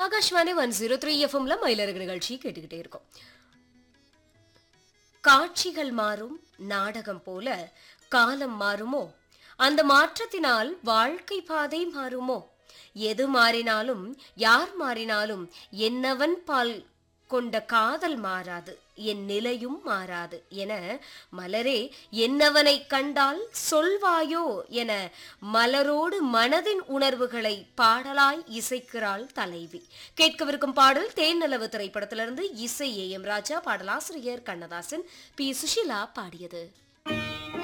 Akashvani one zero three எஃப்எம்ல மயிலருக்கு நிகழ்ச்சி கேட்டுக்கிட்டே இருக்கோம் காட்சிகள் மாறும் நாடகம் போல காலம் மாறுமோ அந்த மாற்றத்தினால் வாழ்க்கை பாதை மாறுமோ எது மாறினாலும் யார் மாறினாலும் என்னவன் பால் கொண்ட காதல் மாறாது என் நிலையும் மாறாது என மலரே என்னவனை கண்டால் சொல்வாயோ என மலரோடு மனதின் உணர்வுகளை பாடலாய் இசைக்கிறாள் தலைவி கேட்கவிருக்கும் பாடல் தேனிலவு திரைப்படத்திலிருந்து இசை ஏ எம் ராஜா பாடலாசிரியர் கண்ணதாசன் பி சுஷிலா பாடியது